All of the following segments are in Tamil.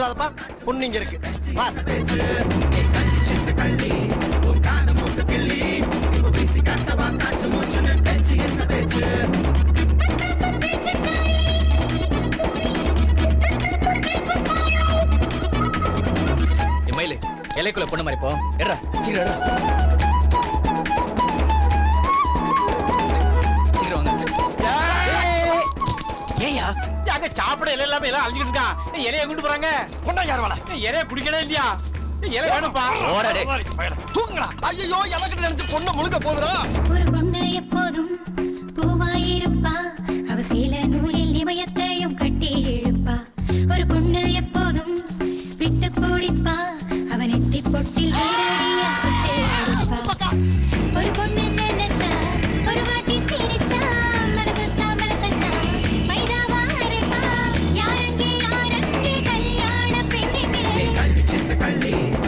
விடாதப்பா பொண்ணு இங்க இருக்கு பார் மயிலு இலைக்குள்ள பொண்ணு மாதிரி போ எடுறா சீக்கிரம் எடுறா சீக்கிரம் வாங்க ஏயா அங்க சாப்பிட இலை இல்லாம எல்லாம் அழிஞ்சிட்டு இருக்கான் ஏய், இலைய கொண்டு போறாங்க கொண்டா யார் வாடா ஏய், இலைய குடிக்கணும் இல்லையா ஏய், இலை வேணும்ப்பா ஓடா டேய். தூங்குடா ஐயோ எனக்கு நினைச்சு பொண்ணை முழுக்க போதுடா ஒரு பொண்ணு எப்போதும் பூவாயிருப்பா அவ சேல நூலில் இமயத்தையும் கட்டி இழுப்பா ஒரு பொண்ணு எப்போதும் விட்டு பிடிப்பா அவன் எத்தி பொட்டில் வீரடியா சுத்தி அடிப்பா ஒரு பொண்ணு நினைச்சா ஒரு வாட்டி சிரிச்சா மனசத்தா மனசத்தா மைதாவா அரைப்பா யாரங்கே யாரங்கே கல்யாண பெண்ணுங்க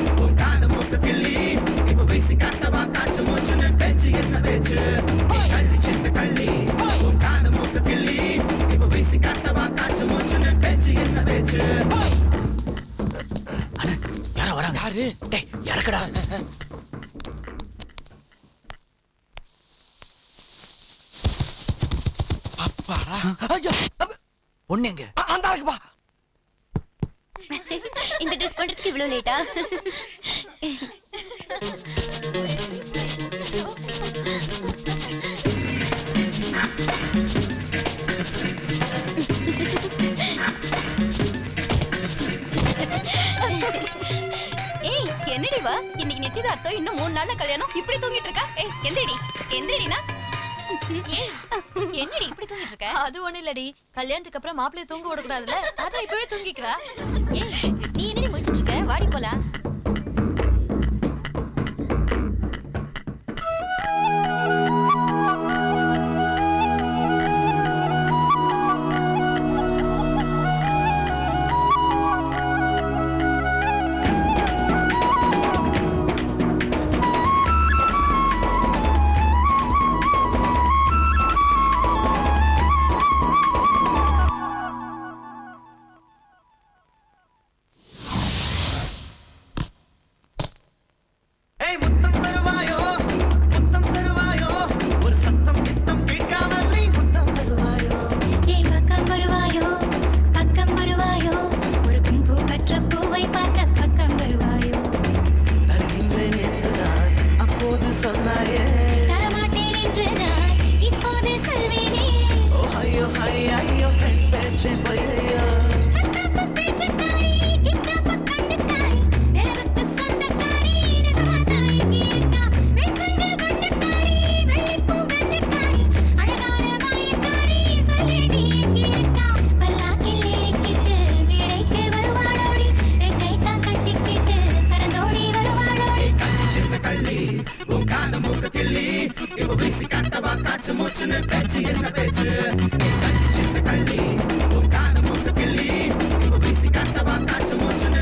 யாரோ வராங்க யாரு டேய் இறக்குடா அப்பாடா ஐயோ அப்ப, பொண்ணு எங்க அ- அந்த இருக்குப்பா இந்த ட்ரெஸ் பண்றதுக்கு இவ்வளவு லேட்டா ஏய் என்னடி வா இன்னைக்கு நிச்சயதார்த்தம் இன்னும் மூணு நாள்ல கல்யாணம் இப்படி தூங்கிட்டு இருக்கா ஏய் எந்திரடி எந்திரடினா ஏய் என்னடி இப்படி தூங்கிட்டு இருக்க அது ஒண்ணு இல்லடி கல்யாணத்துக்கு அப்புறம் மாப்பிள்ளைய தூங்க விடக்கூடாதுல்ல அதான் இப்பவே தூங்கிக்கிறா ஏய் நீ என்னடி முடிச்சிட்டு இருக்க வாடி போலாம் ஏய் முத்தம் தருவாயோ முத்தம் தருவாயோ ஒரு சத்தம் கித்தம் கேட்காமல் நீ முத்தம் தருவாயோ ஏய் பக்கம் வருவாயோ பக்கம் வருவாயோ ஒரு கும்பு கற்ற பூவை பார்க்க பக்கம் வருவாயோ தருகின்றேன் என்றுதான் அப்போது சொன்னாயே தரமாட்டேன் என்றுதான் இப்போது சொல்வேனே ஓ ஐயோ ஐயோ ஐயோ பெண் பேச்சே பொய்யையோ அத்தப்ப பேச்சுக்காரி இத்தப்ப கண்டுக்காரி நிலவுக்கு சொந்தக்காரி நிஜமாதான் இங்கே இருக்கா வெண்சங்கு வண்ணக்காரி வெள்ளிப்பூ கண்டுக்காரி அழகான மாயக்காரி சொல்லிடி இங்கே இருக்கா பல்லாக்கில் ஏறிக்கிட்டு வீடைக்கு வருவாளோடி ரெக்கை தான் கட்டிக்கிட்டு பறந்தோடி வருவாளோடி சின்ன கள்ளி உன் காத மூக்க கிள்ளி இப்ப வீசி காட்டவா காச்சு மூச்சுன்னு பேச்சு என்ன பேச்சு சின்ன கள்ளி உன் காத மூக்க கிள்ளி இப்ப வீசி காட்டவா காச்சு மூச்சுன்னு